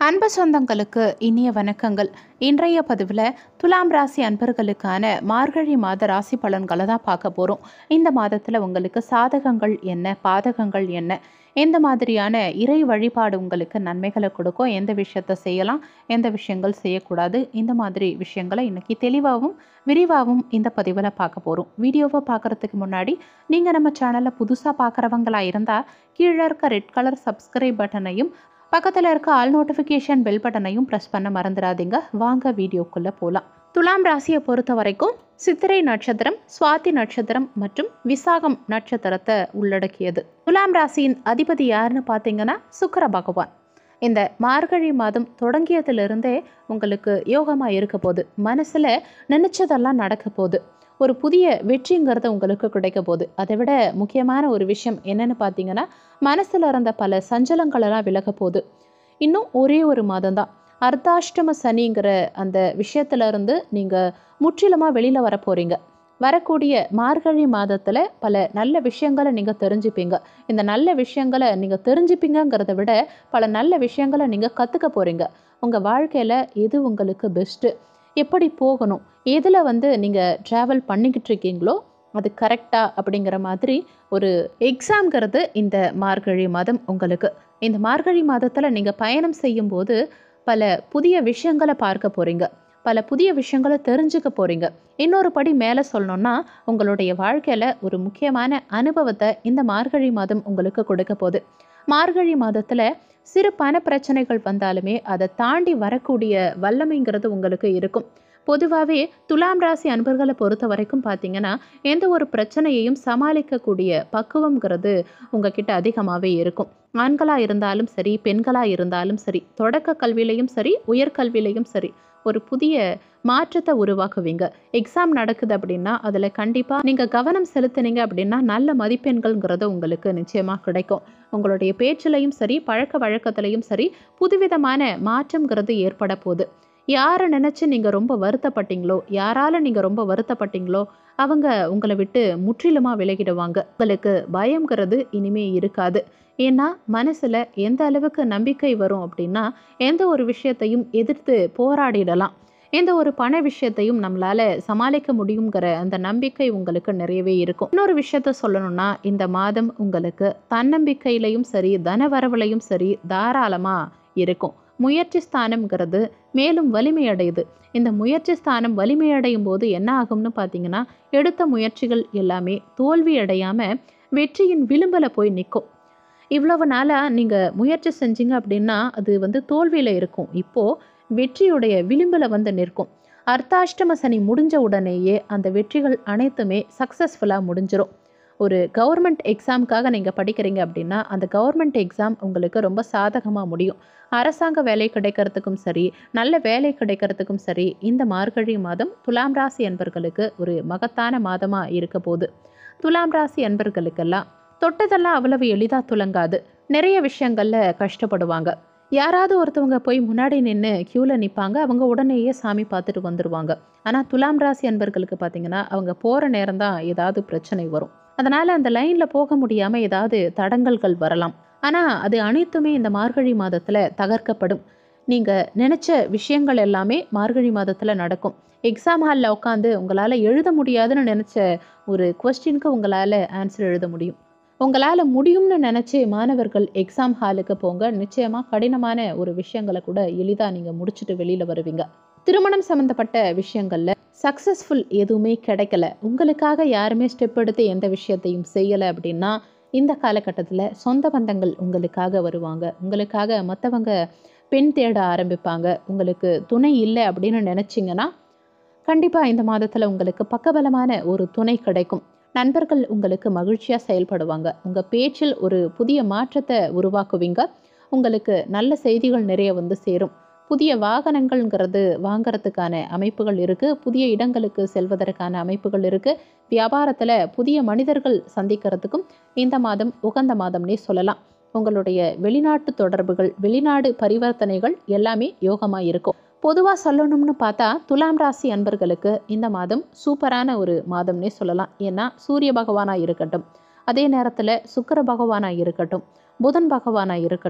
அன்பு சொந்தங்களுக்கு இனிய வணக்கங்கள் இன்றைய பதிவில் துலாம் ராசி அன்பர்களுக்கான மார்கழி மாத ராசி பலன்களை தான் பார்க்க போகிறோம் இந்த மாதத்தில் உங்களுக்கு சாதகங்கள் என்ன பாதகங்கள் என்ன எந்த மாதிரியான இறை வழிபாடு உங்களுக்கு நன்மைகளை கொடுக்கும் எந்த விஷயத்தை செய்யலாம் எந்த விஷயங்கள் செய்யக்கூடாது இந்த மாதிரி விஷயங்களை இன்னைக்கு தெளிவாகவும் விரிவாகவும் இந்த பதிவில் பார்க்க போகிறோம் வீடியோவை பார்க்குறதுக்கு முன்னாடி நீங்கள் நம்ம சேனலை புதுசாக பார்க்குறவங்களா இருந்தால் கீழே இருக்க ரெட் கலர் சப்ஸ்கிரைப் பட்டனையும் பக்கத்தில் இருக்க ஆல் நோட்டிஃபிகேஷன் பெல் பட்டனையும் ப்ரெஸ் பண்ண மறந்துடாதீங்க வாங்க வீடியோக்குள்ளே போகலாம் துலாம் ராசியை பொறுத்த வரைக்கும் சித்திரை நட்சத்திரம் சுவாதி நட்சத்திரம் மற்றும் விசாகம் நட்சத்திரத்தை உள்ளடக்கியது துலாம் ராசியின் அதிபதி யாருன்னு பார்த்தீங்கன்னா சுக்கிர பகவான் இந்த மார்கழி மாதம் தொடங்கியதிலிருந்தே உங்களுக்கு யோகமாக இருக்க போகுது மனசில் நினச்சதெல்லாம் நடக்க போகுது ஒரு புதிய வெற்றிங்கிறது உங்களுக்கு கிடைக்க போகுது அதை விட முக்கியமான ஒரு விஷயம் என்னன்னு பார்த்தீங்கன்னா மனசில் இருந்த பல சஞ்சலங்களெல்லாம் விலக போகுது இன்னும் ஒரே ஒரு மாதம் தான் அர்த்தாஷ்டம சனிங்கிற அந்த விஷயத்துல இருந்து நீங்கள் முற்றிலுமாக வெளியில் வர போகிறீங்க வரக்கூடிய மார்கழி மாதத்தில் பல நல்ல விஷயங்களை நீங்கள் தெரிஞ்சுப்பீங்க இந்த நல்ல விஷயங்களை நீங்கள் தெரிஞ்சுப்பீங்கங்கிறத விட பல நல்ல விஷயங்களை நீங்கள் கற்றுக்க போகிறீங்க உங்கள் வாழ்க்கையில் எது உங்களுக்கு பெஸ்ட்டு எப்படி போகணும் எதில் வந்து நீங்கள் ட்ராவல் பண்ணிக்கிட்டு இருக்கீங்களோ அது கரெக்டாக அப்படிங்கிற மாதிரி ஒரு எக்ஸாம்ங்கிறது இந்த மார்கழி மாதம் உங்களுக்கு இந்த மார்கழி மாதத்தில் நீங்கள் பயணம் செய்யும்போது பல புதிய விஷயங்களை பார்க்க போகிறீங்க பல புதிய விஷயங்களை தெரிஞ்சுக்க போகிறீங்க இன்னொரு படி மேலே சொல்லணும்னா உங்களுடைய வாழ்க்கையில் ஒரு முக்கியமான அனுபவத்தை இந்த மார்கழி மாதம் உங்களுக்கு கொடுக்க போகுது மார்கழி மாதத்தில் சிறு பண பிரச்சனைகள் வந்தாலுமே அதை தாண்டி வரக்கூடிய வல்லமைங்கிறது உங்களுக்கு இருக்கும் பொதுவாகவே துலாம் ராசி அன்பர்களை பொறுத்த வரைக்கும் பார்த்தீங்கன்னா எந்த ஒரு பிரச்சனையையும் சமாளிக்கக்கூடிய பக்குவங்கிறது உங்ககிட்ட அதிகமாகவே இருக்கும் ஆண்களாக இருந்தாலும் சரி பெண்களாக இருந்தாலும் சரி தொடக்க கல்வியிலையும் சரி உயர்கல்வியிலையும் சரி ஒரு புதிய மாற்றத்தை உருவாக்குவீங்க எக்ஸாம் நடக்குது அப்படின்னா அதில் கண்டிப்பாக நீங்கள் கவனம் செலுத்துனீங்க அப்படின்னா நல்ல மதிப்பெண்கள்ங்கிறது உங்களுக்கு நிச்சயமாக கிடைக்கும் உங்களுடைய பேச்சிலையும் சரி பழக்க வழக்கத்திலையும் சரி புதுவிதமான மாற்றம்ங்கிறது ஏற்பட போகுது யாரை நினச்சி நீங்கள் ரொம்ப வருத்தப்பட்டீங்களோ யாரால் நீங்கள் ரொம்ப வருத்தப்பட்டீங்களோ அவங்க உங்களை விட்டு முற்றிலுமாக விலகிடுவாங்க உங்களுக்கு பயம்ங்கிறது இனிமே இருக்காது ஏன்னா மனசில் எந்த அளவுக்கு நம்பிக்கை வரும் அப்படின்னா எந்த ஒரு விஷயத்தையும் எதிர்த்து போராடிடலாம் எந்த ஒரு பண விஷயத்தையும் நம்மளால சமாளிக்க முடியுங்கிற அந்த நம்பிக்கை உங்களுக்கு நிறையவே இருக்கும் இன்னொரு விஷயத்த சொல்லணும்னா இந்த மாதம் உங்களுக்கு தன்னம்பிக்கையிலையும் சரி தனவரவுலையும் சரி தாராளமாக இருக்கும் முயற்சி ஸ்தானம்ங்கிறது மேலும் வலிமையடையுது இந்த முயற்சி ஸ்தானம் வலிமையடையும் போது என்ன ஆகும்னு பார்த்தீங்கன்னா எடுத்த முயற்சிகள் எல்லாமே தோல்வி அடையாமல் வெற்றியின் விளிம்பில் போய் நிற்கும் இவ்வளவு நாளாக நீங்கள் முயற்சி செஞ்சீங்க அப்படின்னா அது வந்து தோல்வியில் இருக்கும் இப்போது வெற்றியுடைய விளிம்பில் வந்து நிற்கும் அர்த்தாஷ்டம சனி முடிஞ்ச உடனேயே அந்த வெற்றிகள் அனைத்துமே சக்ஸஸ்ஃபுல்லாக முடிஞ்சிடும் ஒரு கவர்மெண்ட் எக்ஸாமுக்காக நீங்கள் படிக்கிறீங்க அப்படின்னா அந்த கவர்மெண்ட் எக்ஸாம் உங்களுக்கு ரொம்ப சாதகமாக முடியும் அரசாங்க வேலை கிடைக்கிறதுக்கும் சரி நல்ல வேலை கிடைக்கிறதுக்கும் சரி இந்த மார்கழி மாதம் துலாம் ராசி என்பர்களுக்கு ஒரு மகத்தான மாதமாக இருக்க போகுது துலாம் ராசி என்பர்களுக்கெல்லாம் தொட்டதெல்லாம் அவ்வளவு எளிதாக துலங்காது நிறைய விஷயங்களில் கஷ்டப்படுவாங்க யாராவது ஒருத்தவங்க போய் முன்னாடி நின்று க்யூவில் நிற்பாங்க அவங்க உடனேயே சாமி பார்த்துட்டு வந்துடுவாங்க ஆனால் துலாம் ராசி அன்பர்களுக்கு பார்த்தீங்கன்னா அவங்க போகிற நேரம் தான் ஏதாவது பிரச்சனை வரும் அதனால் அந்த லைனில் போக முடியாமல் ஏதாவது தடங்கல்கள் வரலாம் ஆனால் அது அனைத்துமே இந்த மார்கழி மாதத்தில் தகர்க்கப்படும் நீங்கள் நினச்ச விஷயங்கள் எல்லாமே மார்கழி மாதத்தில் நடக்கும் எக்ஸாம் ஹாலில் உட்காந்து உங்களால் எழுத முடியாதுன்னு நினச்ச ஒரு கொஸ்டினுக்கு உங்களால் ஆன்சர் எழுத முடியும் உங்களால் முடியும்னு நினச்சி மாணவர்கள் எக்ஸாம் ஹாலுக்கு போங்க நிச்சயமாக கடினமான ஒரு விஷயங்களை கூட எளிதாக நீங்கள் முடிச்சுட்டு வெளியில் வருவீங்க திருமணம் சம்மந்தப்பட்ட விஷயங்களில் சக்ஸஸ்ஃபுல் எதுவுமே கிடைக்கல உங்களுக்காக யாருமே ஸ்டெப் எடுத்து எந்த விஷயத்தையும் செய்யலை அப்படின்னா இந்த காலகட்டத்தில் சொந்த பந்தங்கள் உங்களுக்காக வருவாங்க உங்களுக்காக மற்றவங்க பெண் தேட ஆரம்பிப்பாங்க உங்களுக்கு துணை இல்லை அப்படின்னு நினச்சிங்கன்னா கண்டிப்பாக இந்த மாதத்தில் உங்களுக்கு பக்கபலமான ஒரு துணை கிடைக்கும் நண்பர்கள் உங்களுக்கு மகிழ்ச்சியாக செயல்படுவாங்க உங்கள் பேச்சில் ஒரு புதிய மாற்றத்தை உருவாக்குவீங்க உங்களுக்கு நல்ல செய்திகள் நிறைய வந்து சேரும் புதிய வாகனங்கள்ங்கிறது வாங்கிறதுக்கான அமைப்புகள் இருக்குது புதிய இடங்களுக்கு செல்வதற்கான அமைப்புகள் இருக்குது வியாபாரத்தில் புதிய மனிதர்கள் சந்திக்கிறதுக்கும் இந்த மாதம் உகந்த மாதம்னே சொல்லலாம் உங்களுடைய வெளிநாட்டு தொடர்புகள் வெளிநாடு பரிவர்த்தனைகள் எல்லாமே யோகமாக இருக்கும் பொதுவாக சொல்லணும்னு பார்த்தா துலாம் ராசி அன்பர்களுக்கு இந்த மாதம் சூப்பரான ஒரு மாதம்னே சொல்லலாம் ஏன்னா சூரிய பகவானாக இருக்கட்டும் அதே நேரத்தில் சுக்கர பகவானாக இருக்கட்டும் புதன் பகவானாக இருக்கட்டும்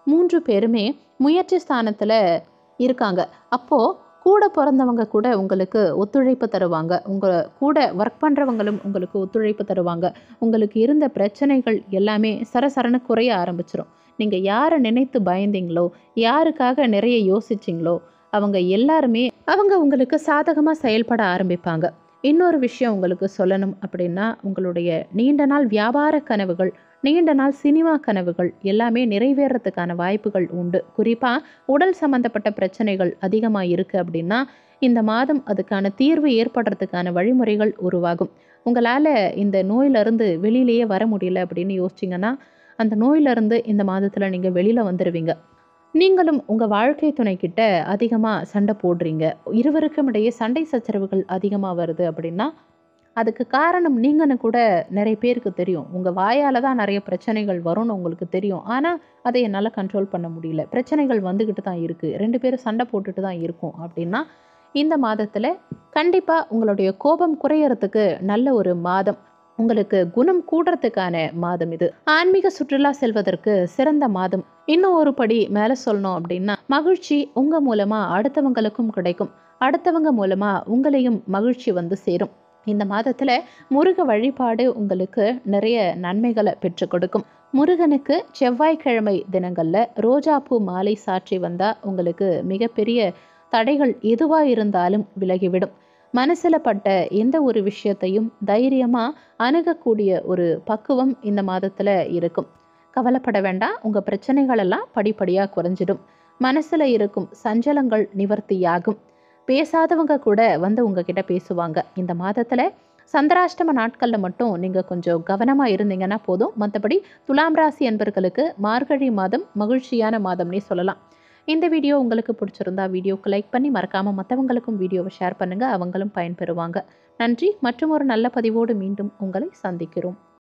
மூன்று பேருமே முயற்சி ஸ்தானத்தில் இருக்காங்க அப்போது கூட பிறந்தவங்க கூட உங்களுக்கு ஒத்துழைப்பு தருவாங்க உங்கள் கூட ஒர்க் பண்ணுறவங்களும் உங்களுக்கு ஒத்துழைப்பு தருவாங்க உங்களுக்கு இருந்த பிரச்சனைகள் எல்லாமே சரசரன்னு குறைய ஆரம்பிச்சிடும் நீங்கள் யாரை நினைத்து பயந்தீங்களோ யாருக்காக நிறைய யோசிச்சிங்களோ அவங்க எல்லாருமே அவங்க உங்களுக்கு சாதகமாக செயல்பட ஆரம்பிப்பாங்க இன்னொரு விஷயம் உங்களுக்கு சொல்லணும் அப்படின்னா உங்களுடைய நீண்ட நாள் வியாபார கனவுகள் நீண்ட நாள் சினிமா கனவுகள் எல்லாமே நிறைவேறத்துக்கான வாய்ப்புகள் உண்டு குறிப்பாக உடல் சம்மந்தப்பட்ட பிரச்சனைகள் அதிகமாக இருக்குது அப்படின்னா இந்த மாதம் அதுக்கான தீர்வு ஏற்படுறதுக்கான வழிமுறைகள் உருவாகும் உங்களால் இந்த நோயிலிருந்து வெளியிலேயே வர முடியல அப்படின்னு யோசிச்சிங்கன்னா அந்த நோயிலிருந்து இந்த மாதத்தில் நீங்கள் வெளியில் வந்துடுவீங்க நீங்களும் உங்கள் வாழ்க்கை துணைக்கிட்ட அதிகமாக சண்டை போடுறீங்க இருவருக்கும் இடையே சண்டை சச்சரவுகள் அதிகமாக வருது அப்படின்னா அதுக்கு காரணம் நீங்கன்னு கூட நிறைய பேருக்கு தெரியும் உங்கள் வாயால் தான் நிறைய பிரச்சனைகள் வரும்னு உங்களுக்கு தெரியும் ஆனால் அதை என்னால் கண்ட்ரோல் பண்ண முடியல பிரச்சனைகள் வந்துக்கிட்டு தான் இருக்குது ரெண்டு பேரும் சண்டை போட்டுட்டு தான் இருக்கும் அப்படின்னா இந்த மாதத்தில் கண்டிப்பாக உங்களுடைய கோபம் குறையறதுக்கு நல்ல ஒரு மாதம் உங்களுக்கு குணம் கூடுறதுக்கான மாதம் இது ஆன்மீக சுற்றுலா செல்வதற்கு சிறந்த மாதம் இன்னும் ஒரு படி மேலே சொல்லணும் அப்படின்னா மகிழ்ச்சி உங்கள் மூலமாக அடுத்தவங்களுக்கும் கிடைக்கும் அடுத்தவங்க மூலமாக உங்களையும் மகிழ்ச்சி வந்து சேரும் இந்த மாதத்தில் முருக வழிபாடு உங்களுக்கு நிறைய நன்மைகளை பெற்றுக் கொடுக்கும் முருகனுக்கு செவ்வாய்க்கிழமை தினங்களில் ரோஜாப்பூ மாலை சாற்றி வந்தால் உங்களுக்கு மிகப்பெரிய தடைகள் எதுவாக இருந்தாலும் விலகிவிடும் மனசில் பட்ட எந்த ஒரு விஷயத்தையும் தைரியமாக அணுகக்கூடிய ஒரு பக்குவம் இந்த மாதத்தில் இருக்கும் கவலைப்பட வேண்டாம் உங்கள் பிரச்சனைகளெல்லாம் படிப்படியாக குறைஞ்சிடும் மனசில் இருக்கும் சஞ்சலங்கள் நிவர்த்தியாகும் பேசாதவங்க கூட வந்து உங்ககிட்ட பேசுவாங்க இந்த மாதத்தில் சந்திராஷ்டம நாட்களில் மட்டும் நீங்கள் கொஞ்சம் கவனமாக இருந்தீங்கன்னா போதும் மற்றபடி துலாம் ராசி என்பர்களுக்கு மார்கழி மாதம் மகிழ்ச்சியான மாதம்னே சொல்லலாம் இந்த வீடியோ உங்களுக்கு பிடிச்சிருந்தா வீடியோக்கு லைக் பண்ணி மறக்காமல் மற்றவங்களுக்கும் வீடியோவை ஷேர் பண்ணுங்கள் அவங்களும் பயன்பெறுவாங்க நன்றி மற்றும் ஒரு நல்ல பதிவோடு மீண்டும் உங்களை சந்திக்கிறோம்